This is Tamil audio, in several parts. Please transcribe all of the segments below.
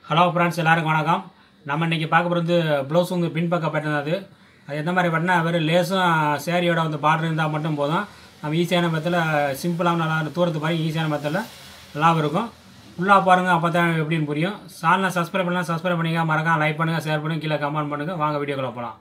ஹலோ ஃப்ரெண்ட்ஸ் எல்லாருக்கும் வணக்கம் நம்ம இன்றைக்கி பார்க்க போகிறது ப்ளவுஸ் வந்து பின்பக்கம் பேட்டர்ன் அது அது எந்த மாதிரி பண்ணால் வெறும் லேஸும் சேரீயோட வந்து பார்டர் இருந்தால் மட்டும் போதும் நம்ம ஈஸியான மெத்தில் சிம்பிளாக நல்லா தூரத்து பாருங்க ஈஸியான மெத்தில் நல்லாவும் இருக்கும் ஃபுல்லாக பாருங்கள் அப்போ தான் எப்படின்னு புரியும் சேனலை சப்ஸ்கிரைப் பண்ணலாம் சப்ஸ்கிரைப் பண்ணிங்க மறக்காம லைக் பண்ணுங்கள் ஷேர் பண்ணுங்கள் கீழே கமெண்ட் பண்ணுங்கள் வாங்க வீடியோக்குள்ள போகலாம்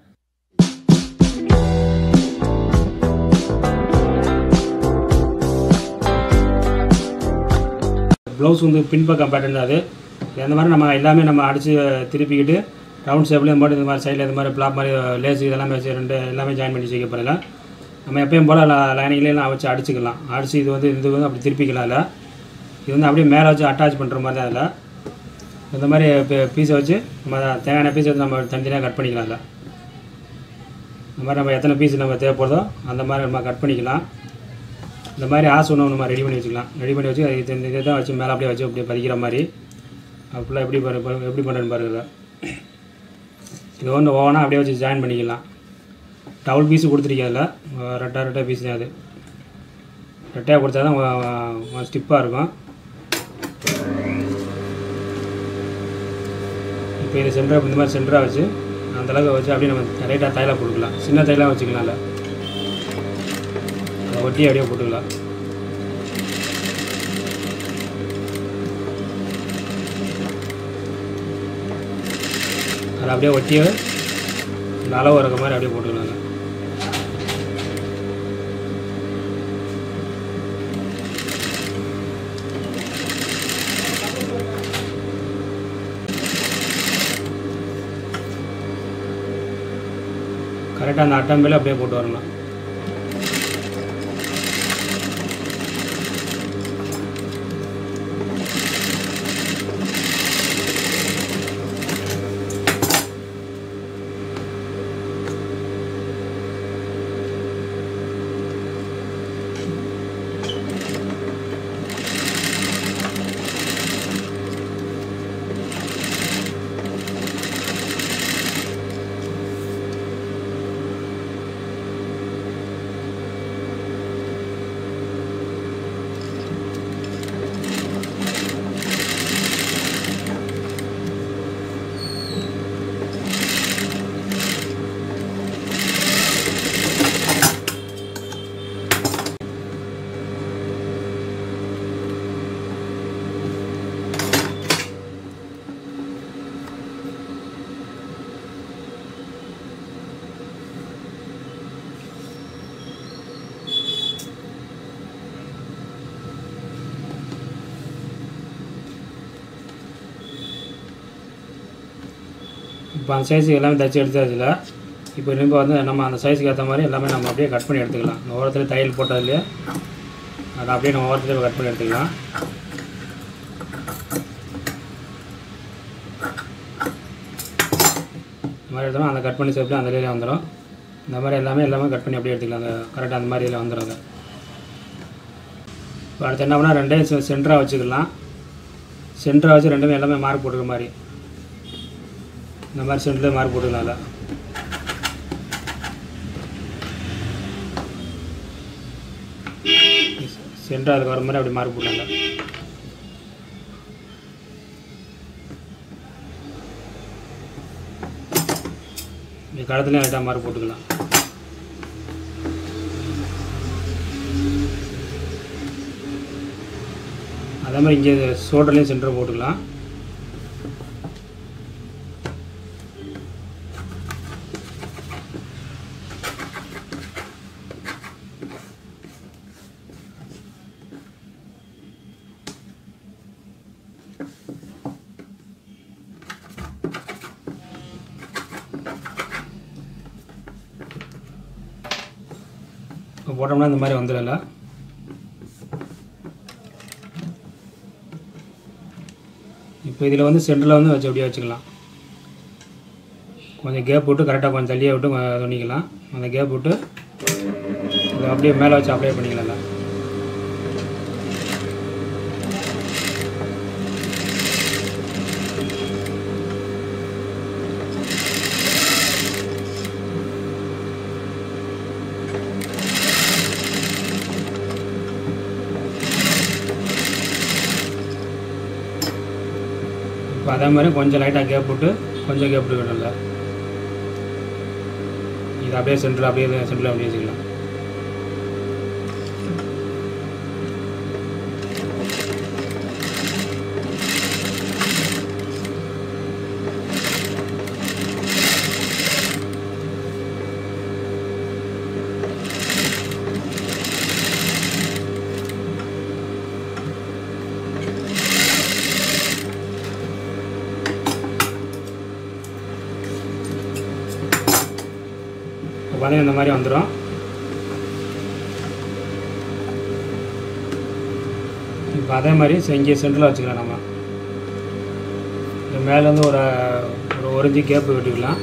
ப்ளவுஸ் வந்து பின்பக்கம் பேட்டர்ன் தான் அது இந்த மாதிரி நம்ம எல்லாமே நம்ம அடித்து திருப்பிக்கிட்டு ரவுண்ட் ஷேப்பில் இந்த மாதிரி இந்த மாதிரி சைடில் இந்த மாதிரி பிளாப் மாதிரி லேஸ் இதெல்லாமே வச்சு ரெண்டு எல்லாமே ஜாயின் பண்ணி செய்ய போகிறல நம்ம எப்பயும் போல் லைனிங்லாம் வச்சு அடிச்சுக்கலாம் அடித்து இது வந்து இது வந்து அப்படி திருப்பிக்கலாம் இல்லை இது வந்து அப்படியே மேலே வச்சு அட்டாச் பண்ணுற மாதிரி தான் அதில் இந்த மாதிரி பீஸை வச்சு நம்ம தேவையான பீஸை வந்து நம்ம தனித்தனியாக கட் பண்ணிக்கலாம் இல்லை இந்த மாதிரி நம்ம எத்தனை பீஸ் நம்ம தேவைப்படுதோ அந்த மாதிரி நம்ம கட் பண்ணிக்கலாம் இந்த மாதிரி ஆசு ஒன்று நம்ம ரெடி பண்ணி வச்சுக்கலாம் ரெடி பண்ணி வச்சு இது இந்த இதை தான் வச்சு மேலே அப்படியே வச்சு அப்படியே பதிக்கிற மாதிரி ஃபுல்லாக எப்படி பாரு பாரு- எப்படி பண்ணுறேன்னு பாருங்க இது ஒன்று ஓவனாக அப்படியே வச்சு ஜாயின் பண்ணிக்கலாம் டவுல் பீஸு கொடுத்துருக்கேன் அதில் ரெட்டை ரெட்டை பீஸ் தான் அது ரெட்டையாக கொடுத்தா தான் ஸ்டிப்பாக இருக்கும் இப்போ இது சென்டராக இந்த மாதிரி சென்டராக வச்சு அந்த அளவுக்கு வச்சு அப்படியே நம்ம ரைட்டாக தையலாக போட்டுக்கலாம் சின்ன தையலாக வச்சுக்கலாம் இல்லை அதை ஒட்டி அப்படியே போட்டுக்கலாம் அதை அப்படியே ஒட்டியே இந்த அளவு இருக்க மாதிரி அப்படியே போட்டுக்கலாங்க கரெக்டாக அந்த அட்டம்பையில் அப்படியே போட்டு வரணும் இப்போ அந்த சைஸுக்கு எல்லாமே தச்சு எடுத்தாச்சுல இப்போ திரும்ப வந்து நம்ம அந்த சைஸுக்கு ஏற்ற மாதிரி எல்லாமே நம்ம அப்படியே கட் பண்ணி எடுத்துக்கலாம் இந்த ஓரத்தில் தையல் போட்டதுலேயே அதை அப்படியே நம்ம ஓரத்துலேயே கட் பண்ணி எடுத்துக்கலாம் இந்த மாதிரி எடுத்தோம்னா அந்த கட் பண்ணி சேர்த்து அந்த இதில் வந்துடும் இந்த மாதிரி எல்லாமே எல்லாமே கட் பண்ணி அப்படியே எடுத்துக்கலாம் அந்த கரெக்டாக அந்த மாதிரி இதில் வந்துடும் அது இப்போ அடுத்து என்ன பண்ணால் ரெண்டையும் சென்டராக வச்சுக்கலாம் சென்டராக வச்சு ரெண்டுமே எல்லாமே மார்க் போட்டுக்கிற மாதிரி இந்த மாதிரி சென்டரில் மார்க் போட்டுக்கலாம் அதில் சென்டர் அதுக்கு வர மாதிரி அப்படி மார்க் போட்டாங்க இந்த கடத்துலையும் லைட்டாக மார்க் போட்டுக்கலாம் அதே மாதிரி இங்கே ஷோல்டர்லேயும் சென்டர் போட்டுக்கலாம் இப்போ போட்டோம்னா இந்த மாதிரி வந்துடல இப்போ இதில் வந்து சென்டரில் வந்து வச்சு அப்படியே வச்சுக்கலாம் கொஞ்சம் கேப் விட்டு கரெக்டாக கொஞ்சம் தள்ளியே விட்டு கொஞ்சம் பண்ணிக்கலாம் அந்த கேப் விட்டு இதை அப்படியே மேலே வச்சு அப்ளை பண்ணிக்கலாம் இப்போ அதே மாதிரி கொஞ்சம் லைட்டாக கேப் விட்டு கொஞ்சம் கேப் விட்டு விடல இது அப்படியே சென்டரில் அப்படியே சென்டரில் அப்படியே வச்சுக்கலாம் இப்போ பார்த்தீங்கன்னா இந்த மாதிரி வந்துடும் இப்போ அதே மாதிரி செஞ்சு சென்டரில் வச்சுக்கலாம் நம்ம இந்த மேலேருந்து ஒரு ஒரு ஒரு இன்ச்சு கேப்பு விட்டுக்கலாம்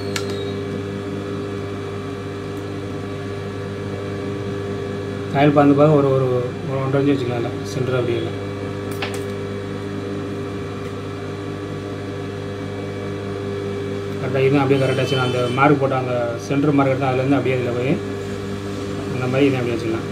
காயில் பார்த்து பார்க்க ஒரு ஒரு ஒரு ஒன்றரை இன்ச்சு வச்சுக்கலாம்ல சென்டர் அப்படியே இல்லை கரெக்டாக இதுவும் அப்படியே கரெக்டாக வச்சுக்கலாம் அந்த மார்க் போட்ட அந்த சென்டர் மார்க் எடுத்து அதுலேருந்து அப்படியே இதில் போய் அந்த மாதிரி இதை அப்படியே வச்சுக்கலாம்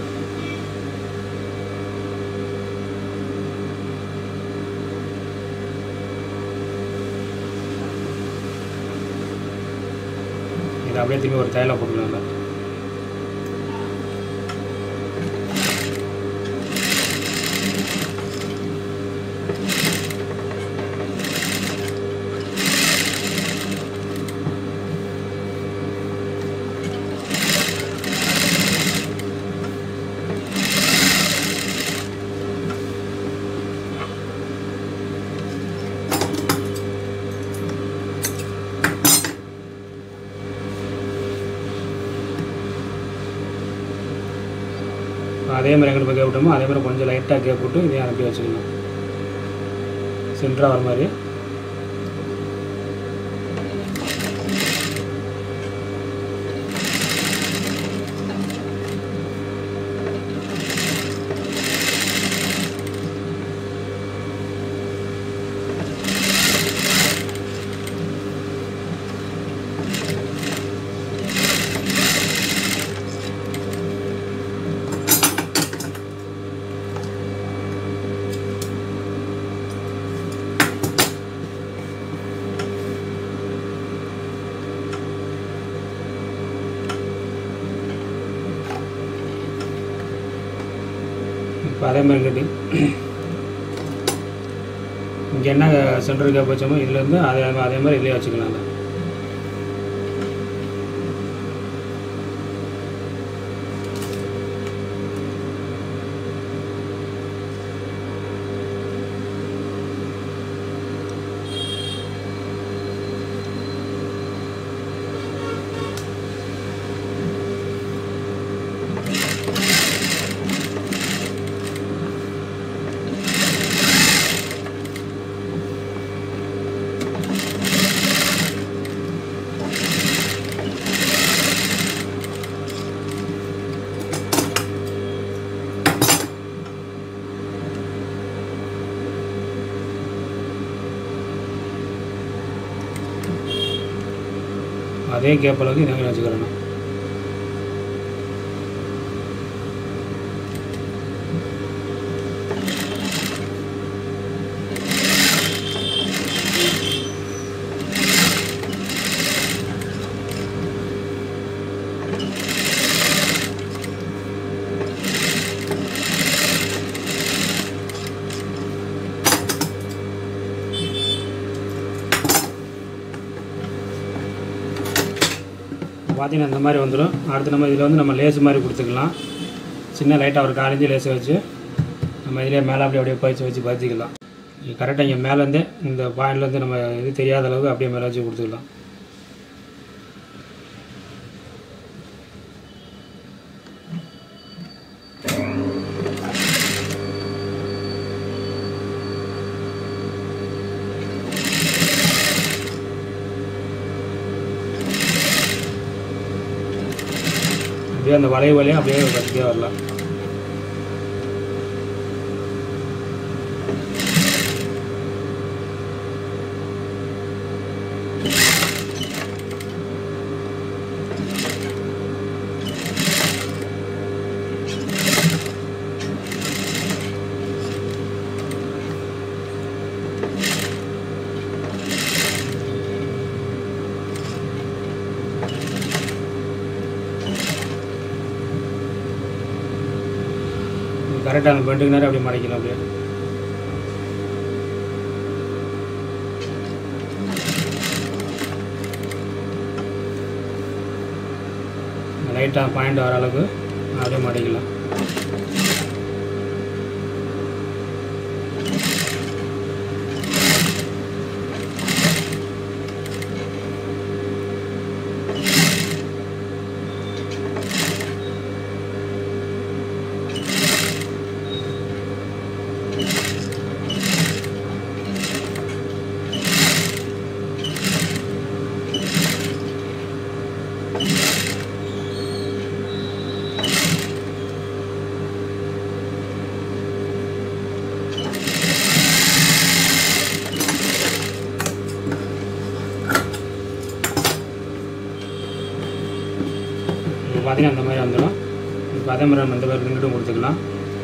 இதை அப்படியே திரும்பி ஒரு தையலாக போட்டுக்கலாம்ல இப்போ அதே மாதிரி எங்கே போய் கேப் விட்டோமோ அதே மாதிரி கொஞ்சம் லைட்டாக கேப் விட்டு இதையும் அப்படியே வச்சுக்கணும் சென்டராக வர மாதிரி இப்போ அதே மாதிரி கட்டி இங்கே என்ன சென்டர் கேப் வச்சோமோ இதுலேருந்து அதே அதே மாதிரி இதுலேயே வச்சுக்கலாம் அதை. அதே கேப் அளவுக்கு இதை மாதிரி வச்சுக்கிறேன் நான். பார்த்தீங்கன்னா இந்த மாதிரி வந்துடும் அடுத்து நம்ம இதில் வந்து நம்ம லேஸ் மாதிரி கொடுத்துக்கலாம் சின்ன லைட்டாக ஒரு காலேஜ் லேஸை வச்சு நம்ம இதிலே மேலே அப்படியே அப்படியே பயிற்சி வச்சு பறிச்சிக்கலாம் கரெக்டாக இங்கே மேலேருந்தே இந்த பாயிண்ட்லேருந்து நம்ம இது தெரியாத அளவுக்கு அப்படியே மேலே வச்சு கொடுத்துக்கலாம் அப்படியே அந்த வளைவு வழியாக அப்படியே வச்சுட்டே வரலாம் கரெக்டாக அந்த பெண்டுக்கு நேரம் அப்படியே மடிக்கணும் அப்படியே லைட்டாக பாயிண்ட் வர அளவுக்கு அப்படியே மடிக்கலாம் இப்போ பார்த்தீங்கன்னா அந்த மாதிரி வந்துடும் இப்போ அதே மாதிரி நம்ம இந்த மாதிரி ரெண்டும் கொடுத்துக்கலாம்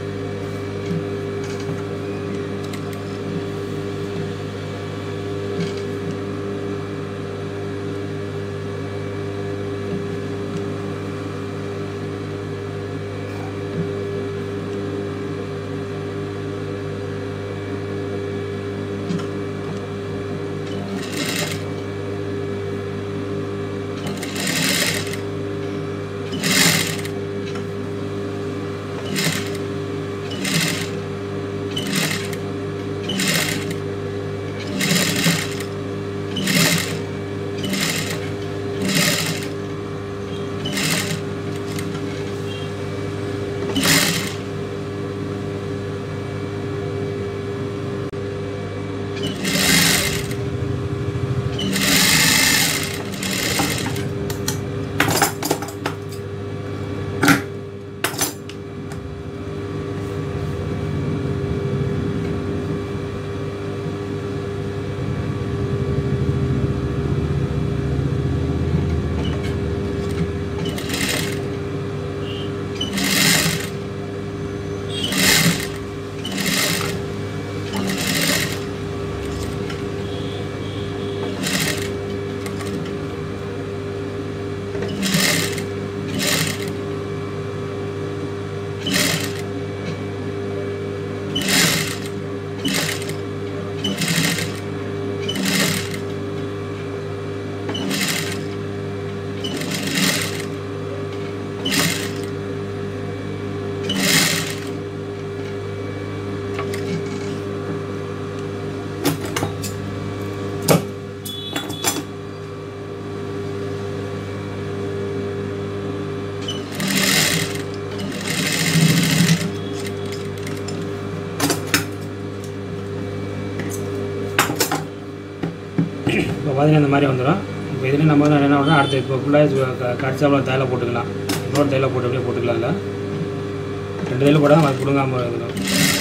இப்போ பார்த்தீங்கன்னா இந்த மாதிரி வந்துடும் இப்போ இதில் நம்ம வந்து என்ன பண்ணணும் அடுத்து இப்போ ஃபுல்லாக கடிச்சாவில் தையலை போட்டுக்கலாம் இன்னொரு தையலை போட்டு அப்படியே போட்டுக்கலாம் இல்லை ரெண்டு தையல் போட்டால் அது பிடுங்காமல் இருக்கணும்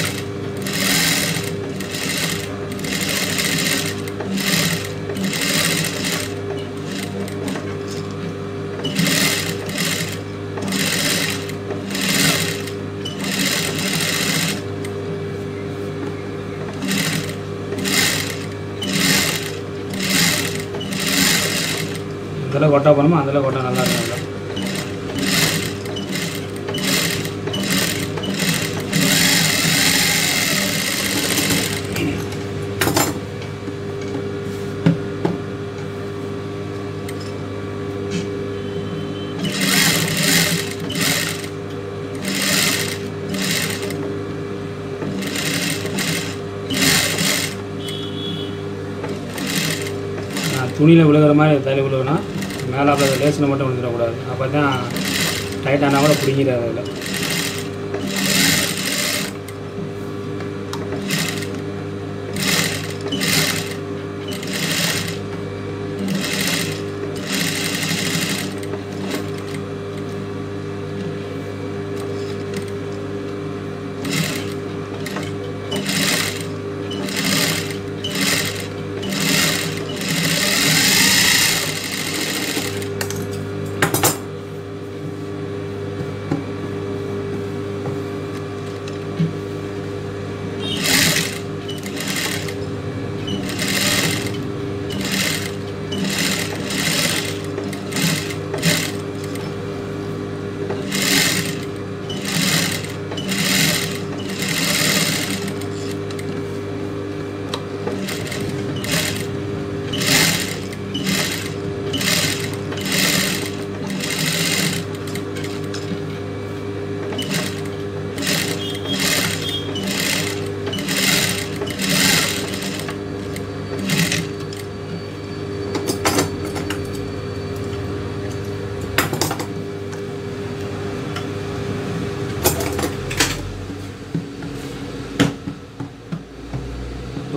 இதில் கொட்டா போனோமோ அதில் கொட்டா நல்லா இருக்கும் அதில் துணியில் விழுகிற மாதிரி தள்ளி விழுகுனா மேலே அப்போ லேசில் மட்டும் விழுந்துடக்கூடாது அப்போ தான் டைட்டானா கூட பிடிக்கிறாது அதில்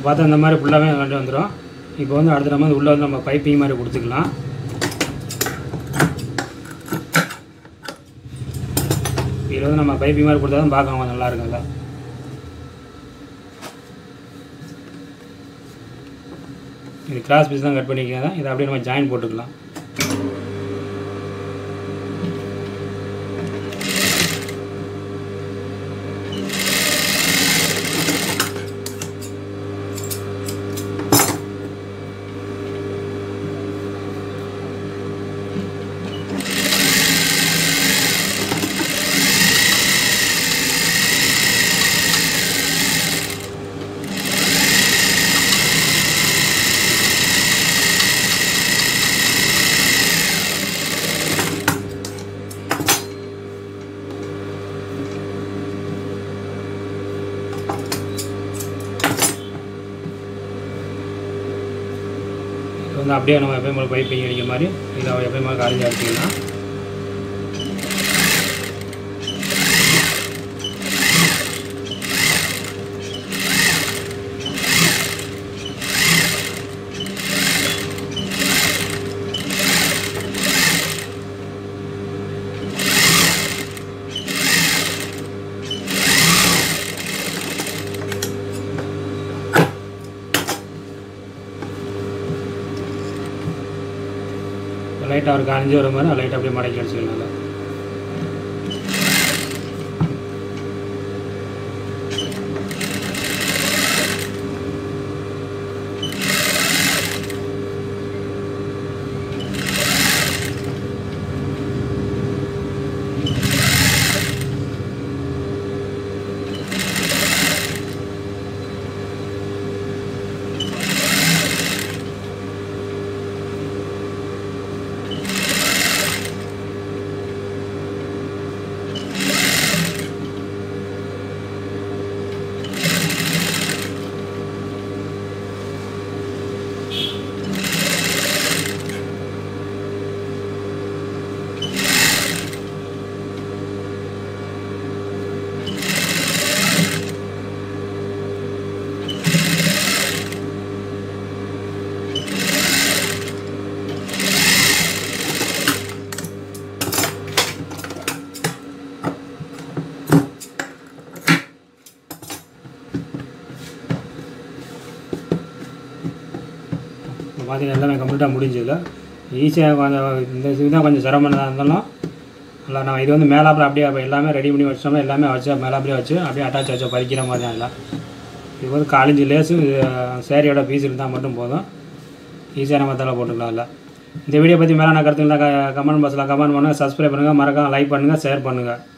பார்த்தா இந்த மாதிரி ஃபுல்லாகவே கண்டு வந்துடும் இப்போ வந்து அடுத்த நம்ம வந்து உள்ளே வந்து நம்ம பைப்பிங் மாதிரி கொடுத்துக்கலாம் இதில் வந்து நம்ம பைப்பிங் மாதிரி கொடுத்தா தான் பார்க்க கொஞ்சம் நல்லா இருக்கும்ல இது கிராஸ் பீஸ் தான் கட் பண்ணிக்கிறதா இதை அப்படியே நம்ம ஜாயின் போட்டுக்கலாம் இது வந்து அப்படியே நம்ம எப்பயும் போல பைப்பிங் அடிக்கிற மாதிரி இதில் எப்பயும் போல கரைஞ்சி அடிச்சிக்கலாம் லைட்டாக ஒரு காஞ்சி வர மாதிரி லைட்டாக அப்படியே மடக்கி அடிச்சுக்கலாம் நல்லா. இப்போ பார்த்தீங்கன்னா எல்லாமே கம்ப்ளீட்டாக முடிஞ்சதில்ல ஈஸியாக கொஞ்சம் இந்த இதுதான் கொஞ்சம் சிரமமாக இருந்தாலும் நல்லா நான் இது வந்து மேலாப்பில் அப்படியே அப்ப எல்லாமே ரெடி பண்ணி வச்சோமே எல்லாமே வச்சு மேலாப்பிலே வச்சு அப்படியே அட்டாச் வச்சு பறிக்கிற மாதிரி தான் எல்லாம் இது வந்து காலேஜ் லேஸு சேரீயோட பீஸ் இருந்தால் மட்டும் போதும் ஈஸியாக நம்ம தலை போட்டுக்கலாம் இல்லை இந்த வீடியோ பற்றி மேலே நான் கருத்துங்களா கமெண்ட் பாக்ஸில் கமெண்ட் பண்ணுங்கள் சப்ஸ்கிரைப் பண்ணுங்கள் மறக்காம லைக் பண்ணுங்கள் ஷேர் பண்ணுங்கள்